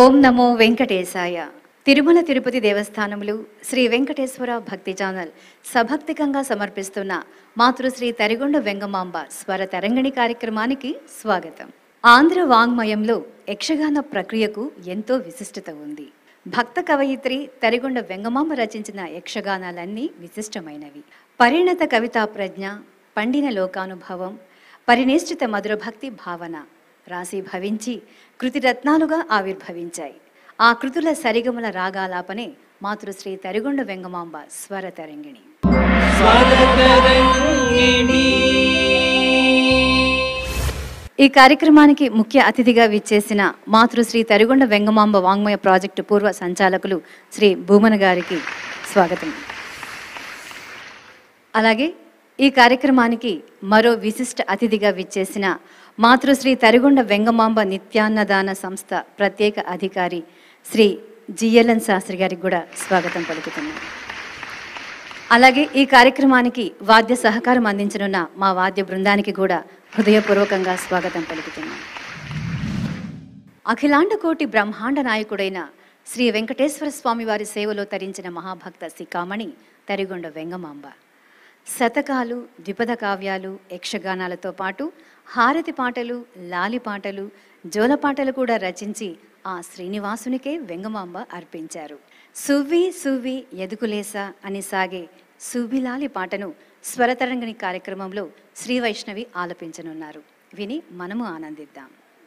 ఓం నమో వెంకటేశాయ తిరుమల తిరుపతి దేవస్థానములు శ్రీ వెంకటేశ్వర భక్తి ఛానల్ సభక్తికంగా సమర్పిస్తున్న మాతృశ్రీ తరిగొండ వెంగమాంబ స్వర తరంగిణి కార్యక్రమానికి స్వాగతం ఆంధ్ర వాంగ్మయంలో యక్షగాన ప్రక్రియకు ఎంతో విశిష్టత ఉంది భక్త కవయిత్రి తరిగొండ వెంగమాంబ రచించిన యక్షగానాలన్నీ విశిష్టమైనవి పరిణత కవితా ప్రజ్ఞ పండిన లోకానుభవం పరినిష్ఠిత మధుర భక్తి భావన రాశి భవించి కృతిరత్నాలుగా ఆవిర్భవించాయి ఆ కృతుల సరిగమల రాగాలాపనే మాతృశ్రీ తరిగొండ వెంగమాంబ స్వర తరంగిణి ఈ కార్యక్రమానికి ముఖ్య అతిథిగా విచ్చేసిన మాతృశ్రీ తరిగొండ వెంగమాంబ వాంగ్మయ ప్రాజెక్టు పూర్వ సంచాలకులు శ్రీ భూమన గారికి స్వాగతం అలాగే ఈ కార్యక్రమానికి మరో విశిష్ట అతిథిగా విచ్చేసిన మాతృశ్రీ తరిగొండ వెంగమాంబ నిత్యాన్నదాన సంస్థ ప్రత్యేక అధికారి శ్రీ జిఎల్ఎన్ శాస్త్రి గారికి కూడా స్వాగతం పలుకుతున్నాను అలాగే ఈ కార్యక్రమానికి వాద్య సహకారం అందించనున్న మా వాద్య బృందానికి కూడా హృదయపూర్వకంగా స్వాగతం పలుకుతున్నాను అఖిలాండ కోటి బ్రహ్మాండ నాయకుడైన శ్రీ వెంకటేశ్వర స్వామి వారి సేవలో తరించిన మహాభక్త శిఖామణి తరిగొండ వెంగమాంబ శతకాలు ద్విపద కావ్యాలు యక్షగానాలతో పాటు హారతి పాటలు లాలి పాటలు జోలపాటలు కూడా రచించి ఆ శ్రీనివాసునికే వెంగమాంబ అర్పించారు సువ్వి సువ్వి ఎదుకులేస అని సాగే సువ్విలాలి పాటను స్వరతరంగిణి కార్యక్రమంలో శ్రీ వైష్ణవి ఆలపించనున్నారు విని మనము ఆనందిద్దాం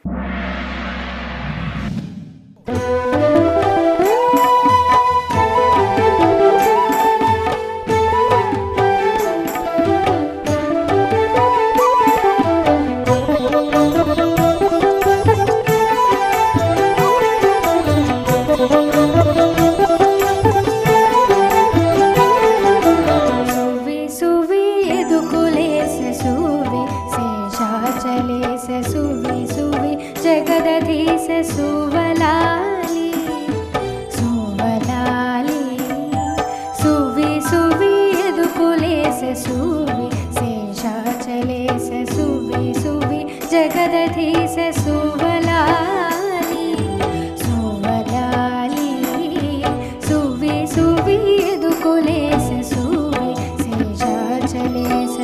सुवि सुवि यदुकुलेस्य सुवि शेषाचलेस्य सुवि सुवि जगदधीश सुवलाली सुवलाली सुवि सुवि यदुकुलेस्य सुवि शेषाचलेस्य सुवि सुवि जगदधीश सुवलाली सुवलाली सुवि सुवि यदुकुलेश सुवि शेषाचलेश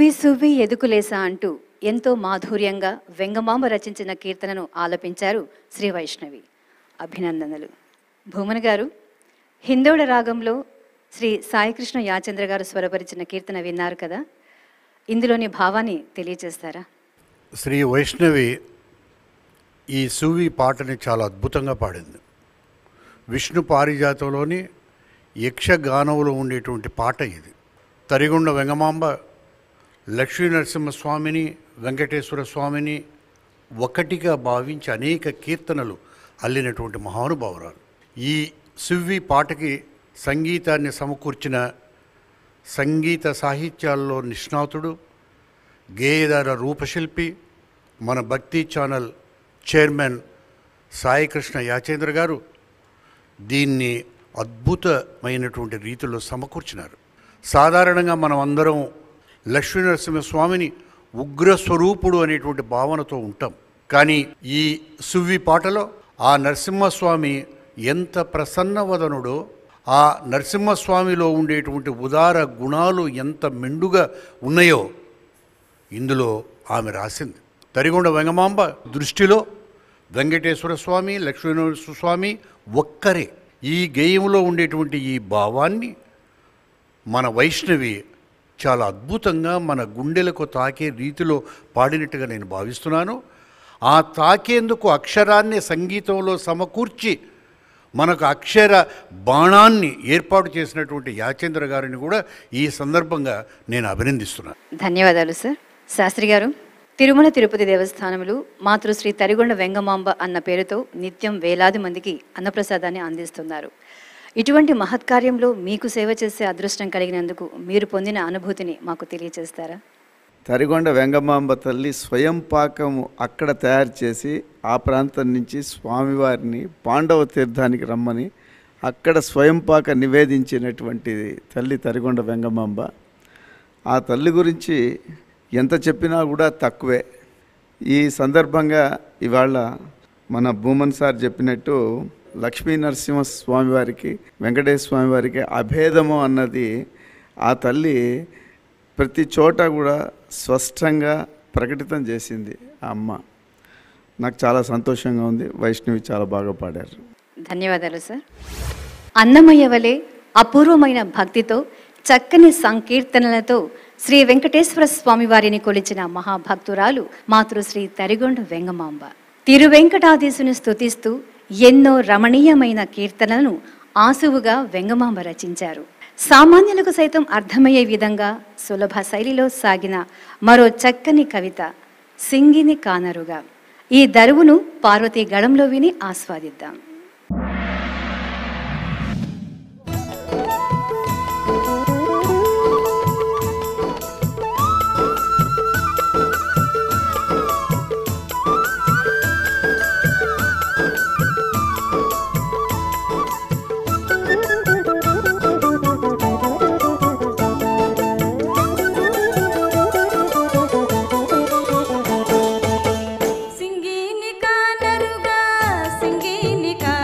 సువ్వి సువ్వి ఎదుకులేసా అంటూ ఎంతో మాధుర్యంగా వెంగమాంబ రచించిన కీర్తనను ఆలపించారు శ్రీ వైష్ణవి అభినందనలు భూమన్ గారు హిందోళ రాగంలో శ్రీ సాయికృష్ణ యాచంద్ర గారు స్వరపరిచిన కీర్తన విన్నారు కదా ఇందులోని భావాన్ని తెలియజేస్తారా శ్రీ వైష్ణవి ఈ సువి పాటని చాలా అద్భుతంగా పాడింది విష్ణు పారిజాతంలోని యక్షగానంలో ఉండేటువంటి పాట ఇది తరిగొండ వెంగమాంబ లక్ష్మీ నరసింహస్వామిని వెంకటేశ్వర స్వామిని ఒకటిగా భావించి అనేక కీర్తనలు అల్లినటువంటి మహానుభావురాలు ఈ సువ్వి పాటకి సంగీతాన్ని సమకూర్చిన సంగీత సాహిత్యాల్లో నిష్ణాతుడు గేయదార రూపశిల్పి మన భక్తి ఛానల్ చైర్మన్ సాయికృష్ణ యాచేంద్ర గారు దీన్ని అద్భుతమైనటువంటి రీతిలో సమకూర్చినారు సాధారణంగా మనం అందరం లక్ష్మీనరసింహస్వామిని ఉగ్రస్వరూపుడు అనేటువంటి భావనతో ఉంటాం కానీ ఈ సువ్వి పాటలో ఆ నరసింహస్వామి ఎంత ప్రసన్నవదనుడో ఆ నరసింహస్వామిలో ఉండేటువంటి ఉదార గుణాలు ఎంత మెండుగా ఉన్నాయో ఇందులో ఆమె రాసింది తరిగొండ వెంగమాంబ దృష్టిలో వెంకటేశ్వర స్వామి లక్ష్మీనరసింహ స్వామి ఒక్కరే ఈ గేయంలో ఉండేటువంటి ఈ భావాన్ని మన వైష్ణవి చాలా అద్భుతంగా మన గుండెలకు తాకే రీతిలో పాడినట్టుగా నేను భావిస్తున్నాను ఆ తాకేందుకు అక్షరాన్ని సంగీతంలో సమకూర్చి మనకు అక్షర బాణాన్ని ఏర్పాటు చేసినటువంటి యాచేంద్ర గారిని కూడా ఈ సందర్భంగా నేను అభినందిస్తున్నాను ధన్యవాదాలు సార్ శాస్త్రి గారు తిరుమల తిరుపతి దేవస్థానములు మాతృశ్రీ తరిగొండ వెంగమాంబ అన్న పేరుతో నిత్యం వేలాది మందికి అన్నప్రసాదాన్ని అందిస్తున్నారు ఇటువంటి మహత్కార్యంలో మీకు సేవ చేసే అదృష్టం కలిగినందుకు మీరు పొందిన అనుభూతిని మాకు తెలియజేస్తారా తరిగొండ వెంగమాంబ తల్లి స్వయం పాకము అక్కడ తయారు చేసి ఆ ప్రాంతం నుంచి స్వామివారిని పాండవ తీర్థానికి రమ్మని అక్కడ స్వయం పాక నివేదించినటువంటి తల్లి తరిగొండ వెంగమాంబ ఆ తల్లి గురించి ఎంత చెప్పినా కూడా తక్కువే ఈ సందర్భంగా ఇవాళ మన భూమన్ సార్ చెప్పినట్టు లక్ష్మీ నరసింహ స్వామి వారికి వెంకటేశ్వర స్వామి వారికి అభేదము అన్నది ఆ తల్లి ప్రతి చోట కూడా స్పష్టంగా ప్రకటితం చేసింది ఆ అమ్మ నాకు చాలా సంతోషంగా ఉంది వైష్ణవి చాలా బాగా పాడారు ధన్యవాదాలు సార్ అన్నమయ్య వలె అపూర్వమైన భక్తితో చక్కని సంకీర్తనలతో శ్రీ వెంకటేశ్వర స్వామి వారిని కొలిచిన మహాభక్తురాలు మాతృశ్రీ తరిగొండ వెంగమాంబ తిరువెంకటాధీశుని స్తుతిస్తూ ఎన్నో రమణీయమైన కీర్తనలను ఆసువుగా వెంగమాంబ రచించారు సామాన్యులకు సైతం అర్థమయ్యే విధంగా సులభ శైలిలో సాగిన మరో చక్కని కవిత సింగిని కానరుగా ఈ దరువును పార్వతీ గళంలో విని ఆస్వాదిద్దాం సింగిని కానరుగా సింగిని కా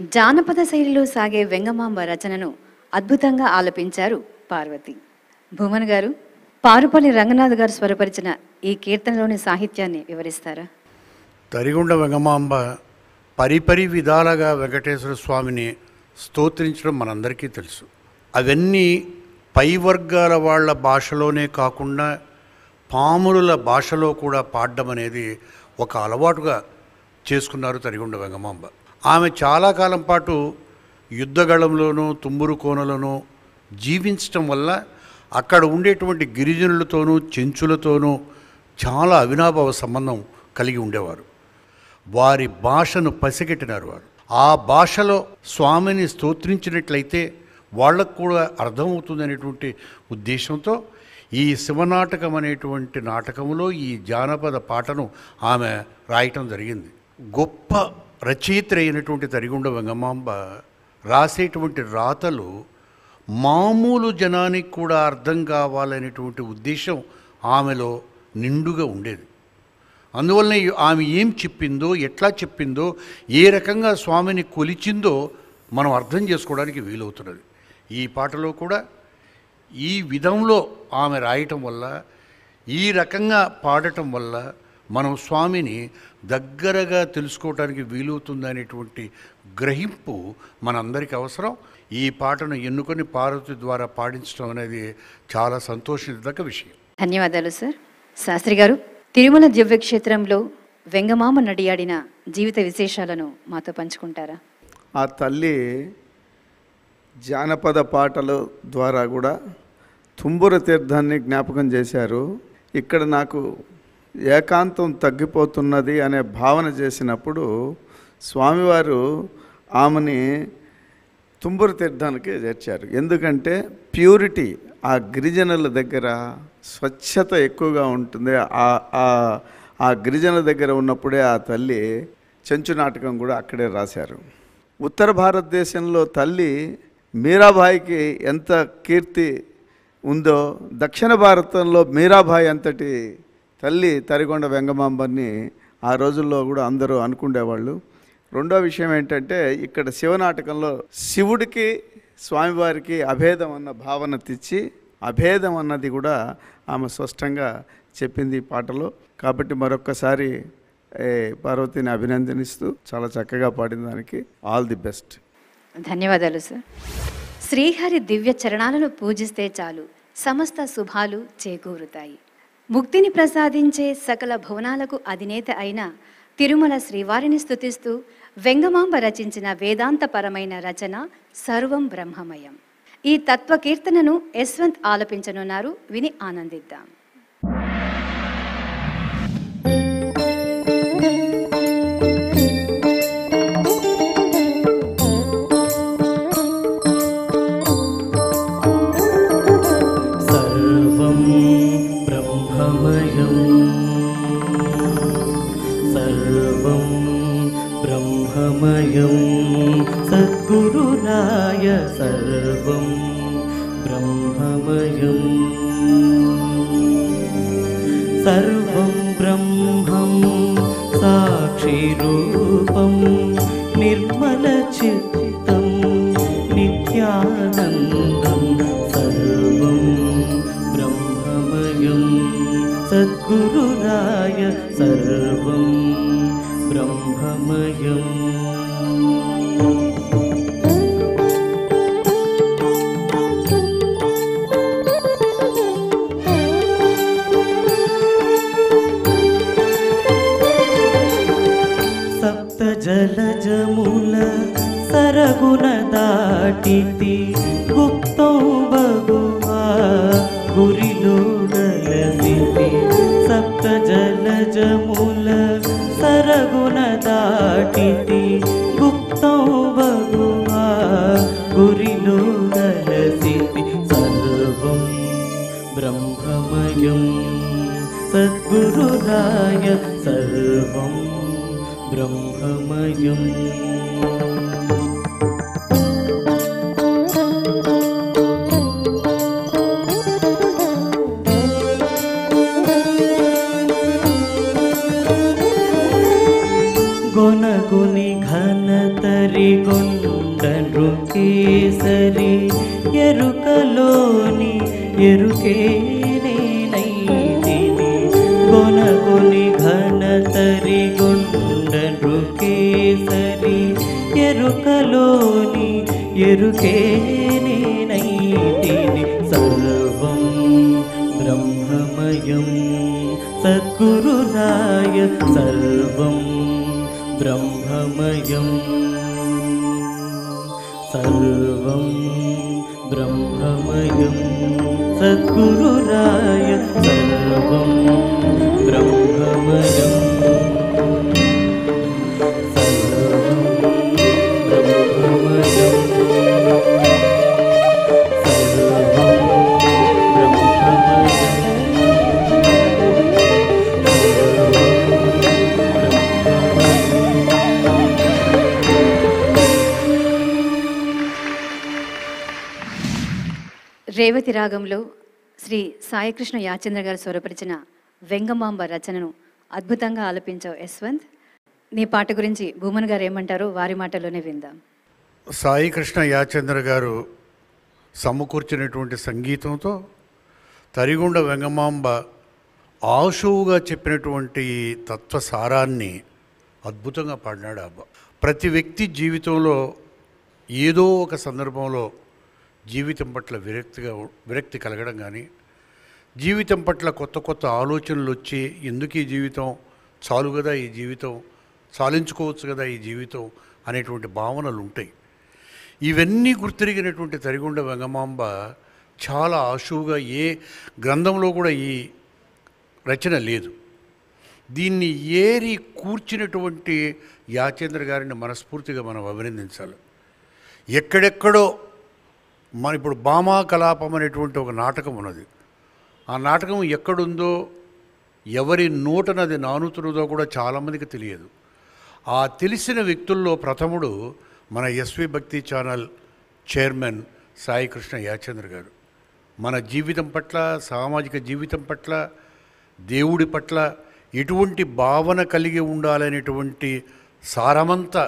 జానపద శైలిలో సాగే వెంగమాంబ రచనను అద్భుతంగా ఆలపించారు పార్వతి భూమన్ గారు పారుపల్లి రంగనాథ్ గారు స్వరపరిచిన ఈ కీర్తనలోని సాహిత్యాన్ని వివరిస్తారా తరిగుండ వెంగమాంబ పరిపరి విధాలుగా వెంకటేశ్వర స్వామిని స్తోత్రించడం మనందరికీ తెలుసు అవన్నీ పై వర్గాల వాళ్ళ భాషలోనే కాకుండా పామురుల భాషలో కూడా పాడడం అనేది ఒక అలవాటుగా చేసుకున్నారు తరిగుండ వెంగమాంబ ఆమె చాలా కాలం పాటు యుద్ధగళంలోనూ తుమ్మురు కోనలోనూ జీవించటం వల్ల అక్కడ ఉండేటువంటి గిరిజనులతోనూ చెంచులతోనూ చాలా అవినాభావ సంబంధం కలిగి ఉండేవారు వారి భాషను పసిగట్టినారు వారు ఆ భాషలో స్వామిని స్తోత్రించినట్లయితే వాళ్ళకు కూడా అర్థమవుతుందనేటువంటి ఉద్దేశంతో ఈ శివనాటకం అనేటువంటి నాటకంలో ఈ జానపద పాటను ఆమె రాయటం జరిగింది గొప్ప రచయిత్రి అయినటువంటి తరిగుండ వెంగమాంబ రాసేటువంటి రాతలు మామూలు జనానికి కూడా అర్థం కావాలనేటువంటి ఉద్దేశం ఆమెలో నిండుగా ఉండేది అందువలన ఈ- ఆమె ఏం చెప్పిందో ఎట్లా చెప్పిందో ఏ రకంగా స్వామిని కొలిచిందో మనం అర్థం చేసుకోవడానికి వీలవుతున్నది ఈ పాటలో కూడా ఈ విధంలో ఆమె రాయటం వల్ల ఈ రకంగా పాడటం వల్ల మనం స్వామిని దగ్గరగా తెలుసుకోవడానికి వీలవుతుందనేటువంటి గ్రహింపు మనందరికీ అవసరం ఈ పాటను ఎన్నుకొని పార్వతి ద్వారా పాడించడం అనేది చాలా సంతోషించదగ్గ విషయం ధన్యవాదాలు సార్ శాస్త్రి గారు తిరుమల దివ్యక్షేత్రంలో వెంగమామ నడియాడిన జీవిత విశేషాలను మాతో పంచుకుంటారా ఆ తల్లి జానపద పాటల ద్వారా కూడా తుంబుర తీర్థాన్ని జ్ఞాపకం చేశారు ఇక్కడ నాకు ఏకాంతం తగ్గిపోతున్నది అనే భావన చేసినప్పుడు స్వామివారు ఆమెని తుంబుర తీర్థానికి చేర్చారు ఎందుకంటే ప్యూరిటీ ఆ గిరిజనుల దగ్గర స్వచ్ఛత ఎక్కువగా ఉంటుంది ఆ ఆ- ఆ గిరిజనుల దగ్గర ఉన్నప్పుడే ఆ తల్లి చెంచు నాటకం కూడా అక్కడే రాశారు ఉత్తర భారతదేశంలో తల్లి మీరాబాయికి ఎంత కీర్తి ఉందో దక్షిణ భారతంలో మీరాబాయి అంతటి తల్లి తరిగొండ వెంగమాంబని ఆ రోజుల్లో కూడా అందరూ అనుకుండేవాళ్ళు రెండో విషయం ఏంటంటే ఇక్కడ శివనాటకంలో శివుడికి స్వామివారికి అభేదం అన్న భావన తెచ్చి అభేదం అన్నది కూడా ఆమె స్పష్టంగా చెప్పింది ఈ పాటలో కాబట్టి మరొక్కసారి ఏ, పార్వతిని అభినందనిస్తూ చాలా చక్కగా పాడిన దానికి ఆల్ ది బెస్ట్ ధన్యవాదాలు సార్ శ్రీహరి దివ్య చరణాలను పూజిస్తే చాలు సమస్త శుభాలు చేకూరుతాయి ముక్తిని ప్రసాదించే సకల భువనాలకు అధినేత అయిన తిరుమల శ్రీవారిని స్తుతిస్తూ వెంగమాంబ రచించిన వేదాంతపరమైన రచన సర్వం బ్రహ్మమయం ఈ తత్వ కీర్తనను యశ్వంత్ ఆలపించనున్నారు విని ఆనందిద్దాం सर्वं ब्रह्ममयं सर्वं ब्रह्ममयं सद्गुरुराय सर्वं ब्रह्ममयम् सर्वं ब्रह्मं साक्षिरूपं निर्मलचित्तं नित्यानन्दं सर्वं ब्रह्ममयं सद्गुरुराय सर्वं ब्रह्ममयम् సప్త జలజముల సరగుణ దాటితి గుప్తం బగువా గురిలోడలసితి సప్త జలజముల సరగుణ దాటితి గుప్తం బగువా గురిలోడలసితి సర్వం బ్రహ్మమయం సద్గురురాయ సర్వం బ్రహ్మమయం గుణ గుణ కొనగొని ఘనతరిగొండను కేసరి ఎరుకలోని ఎరుకేనేనైతిని కొనగొని ఘనతరిగొండను కేసరి ఎరుకలోని ఎరుకేనేనైతిని సర్వం బ్రహ్మమయం సద్గురురాయ సర్వం బ్రహ్మమయం సర్వం బ్రహ్మమయం సద్గురురాయ సర్వం బ్రహ్మమయం సర్వం బ్రహ్మమయం సర్వం బ్రహ్మమయం రేవతి రాగంలో శ్రీ సాయికృష్ణ యాచంద్ర గారు స్వరపరిచిన వెంగమాంబ రచనను అద్భుతంగా ఆలపించావు యశ్వంత్ నీ పాట గురించి భూమన్ గారు ఏమంటారో వారి మాటలోనే విందాం సాయి కృష్ణ యాచంద్ర గారు సమకూర్చినటువంటి సంగీతంతో తరిగొండ వెంగమాంబ ఆశువుగా చెప్పినటువంటి ఈ తత్వసారాన్ని అద్భుతంగా పాడినాడు అబ్బా ప్రతి వ్యక్తి జీవితంలో ఏదో ఒక సందర్భంలో జీవితం పట్ల విరక్తిగా విరక్తి కలగడం కానీ జీవితం పట్ల కొత్త కొత్త ఆలోచనలు వచ్చి ఎందుకు ఈ జీవితం చాలు కదా ఈ జీవితం చాలించుకోవచ్చు కదా ఈ జీవితం అనేటువంటి భావనలు ఉంటాయి ఇవన్నీ గుర్తిరిగినటువంటి తరిగొండ వెంగమాంబ చాలా ఆశువుగా ఏ గ్రంథంలో కూడా ఈ రచన లేదు దీన్ని ఏరి కూర్చినటువంటి యాచేంద్ర గారిని మనస్ఫూర్తిగా మనం అభినందించాలి ఎక్కడెక్కడో మన ఇప్పుడు భామా కలాపం అనేటువంటి ఒక నాటకం ఉన్నది ఆ నాటకం ఎక్కడుందో ఎవరి నోటనది నానుతున్నదో కూడా చాలామందికి తెలియదు ఆ తెలిసిన వ్యక్తుల్లో ప్రథముడు మన ఎస్వి భక్తి ఛానల్ చైర్మన్ సాయి కృష్ణ యాచంద్ర గారు మన జీవితం పట్ల సామాజిక జీవితం పట్ల దేవుడి పట్ల ఎటువంటి భావన కలిగి ఉండాలనేటువంటి సారమంతా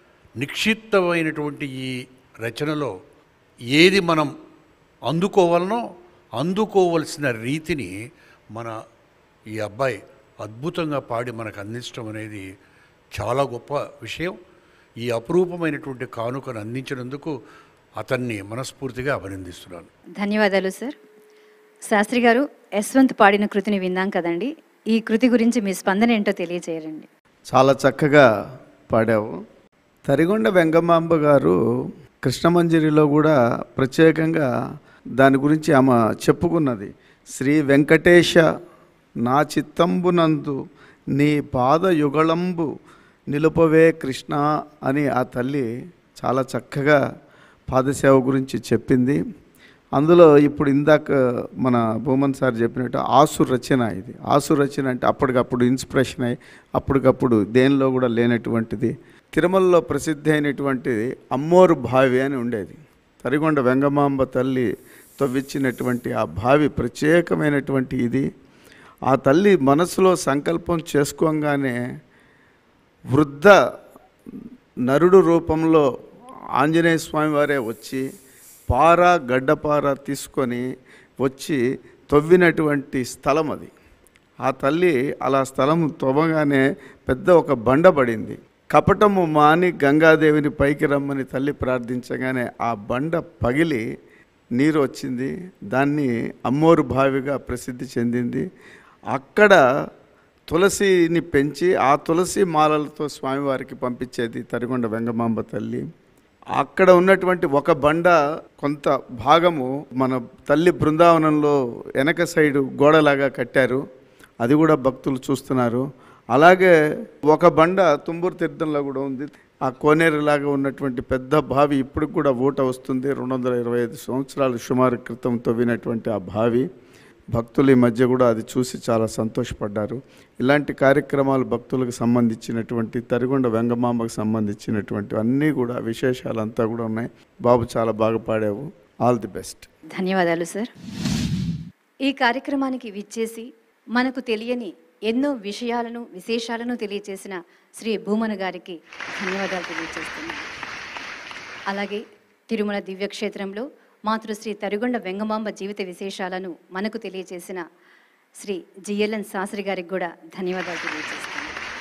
నిక్షిప్తమైనటువంటి ఈ రచనలో ఏది మనం అందుకోవాలనో అందుకోవలసిన రీతిని మన ఈ అబ్బాయి అద్భుతంగా పాడి మనకు అందించడం అనేది చాలా గొప్ప విషయం ఈ అపురూపమైనటువంటి కానుకను అందించినందుకు అతన్ని మనస్ఫూర్తిగా అభినందిస్తున్నాను ధన్యవాదాలు సార్ శాస్త్రి గారు యశ్వంత్ పాడిన కృతిని విన్నాం కదండి ఈ కృతి గురించి మీ స్పందన ఏంటో తెలియజేయరండి చాలా చక్కగా పాడావు తరిగొండ వెంగమాంబ గారు కృష్ణమంజరిలో కూడా ప్రత్యేకంగా దాని గురించి ఆమె చెప్పుకున్నది శ్రీ వెంకటేశ నా చిత్తంబునందు నీ పాద యుగళంబు నిలుపవే కృష్ణ అని ఆ తల్లి చాలా చక్కగా పాదసేవ గురించి చెప్పింది అందులో ఇప్పుడు ఇందాక మన భూమన్ సార్ చెప్పినట్టు ఆసు రచన ఇది ఆసు రచన అంటే అప్పటికప్పుడు ఇన్స్పిరేషన్ అయ్యి అప్పటికప్పుడు దేనిలో కూడా లేనటువంటిది తిరుమలలో ప్రసిద్ధి అయినటువంటిది అమ్మోరు బావి అని ఉండేది తరిగొండ వెంగమాంబ తల్లి తవ్విచ్చినటువంటి ఆ బావి ప్రత్యేకమైనటువంటి ఇది ఆ తల్లి మనసులో సంకల్పం చేసుకోగానే వృద్ధ నరుడు రూపంలో ఆంజనేయ స్వామి వారే వచ్చి పార గడ్డపార తీసుకొని వచ్చి తవ్వినటువంటి స్థలం అది ఆ తల్లి అలా స్థలం తవ్వగానే పెద్ద ఒక బండ పడింది కపటము మాని గంగాదేవిని పైకి రమ్మని తల్లి ప్రార్థించగానే ఆ బండ పగిలి నీరు వచ్చింది దాన్ని అమ్మోరు బావిగా ప్రసిద్ధి చెందింది అక్కడ తులసిని పెంచి ఆ తులసి మాలలతో స్వామివారికి పంపించేది తరిగొండ వెంగమాంబ తల్లి అక్కడ ఉన్నటువంటి ఒక బండ కొంత భాగము మన తల్లి బృందావనంలో వెనక సైడు గోడలాగా కట్టారు అది కూడా భక్తులు చూస్తున్నారు అలాగే ఒక బండ తుంబూరు తీర్థంలో కూడా ఉంది ఆ కోనేరులాగా ఉన్నటువంటి పెద్ద బావి ఇప్పుడు కూడా ఊట వస్తుంది రెండు వందల ఇరవై ఐదు సంవత్సరాల సుమారు క్రితం తవ్వినటువంటి ఆ బావి భక్తులు ఈ మధ్య కూడా అది చూసి చాలా సంతోషపడ్డారు ఇలాంటి కార్యక్రమాలు భక్తులకు సంబంధించినటువంటి తరిగొండ వెంగమాంబకు సంబంధించినటువంటి అన్నీ కూడా విశేషాలంతా కూడా ఉన్నాయి బాబు చాలా బాగా పాడావు ఆల్ ది బెస్ట్ ధన్యవాదాలు సార్ ఈ కార్యక్రమానికి విచ్చేసి మనకు తెలియని ఎన్నో విషయాలను విశేషాలను తెలియచేసిన శ్రీ భూమన గారికి ధన్యవాదాలు తెలియజేస్తున్నాను అలాగే తిరుమల దివ్యక్షేత్రంలో మాతృశ్రీ తరిగొండ వెంగమాంబ జీవిత విశేషాలను మనకు తెలియజేసిన శ్రీ జిఎల్ఎన్ శాస్త్రి గారికి కూడా ధన్యవాదాలు తెలియజేస్తున్నాను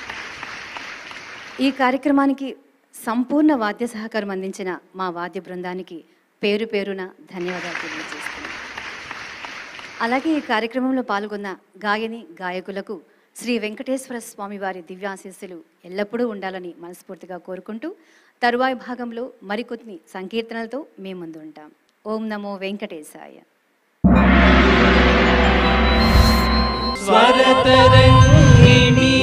ఈ కార్యక్రమానికి సంపూర్ణ వాద్య సహకారం అందించిన మా వాద్య బృందానికి పేరు పేరున ధన్యవాదాలు తెలియజేస్తున్నాను అలాగే ఈ కార్యక్రమంలో పాల్గొన్న గాయని గాయకులకు శ్రీ వెంకటేశ్వర స్వామి వారి దివ్యాశీస్సులు ఎల్లప్పుడూ ఉండాలని మనస్ఫూర్తిగా కోరుకుంటూ తరువాయి భాగంలో మరికొన్ని సంకీర్తనలతో మీ ముందు ఉంటాం ఓం నమో వెంకటేశాయ स्वरतरङ्गिणी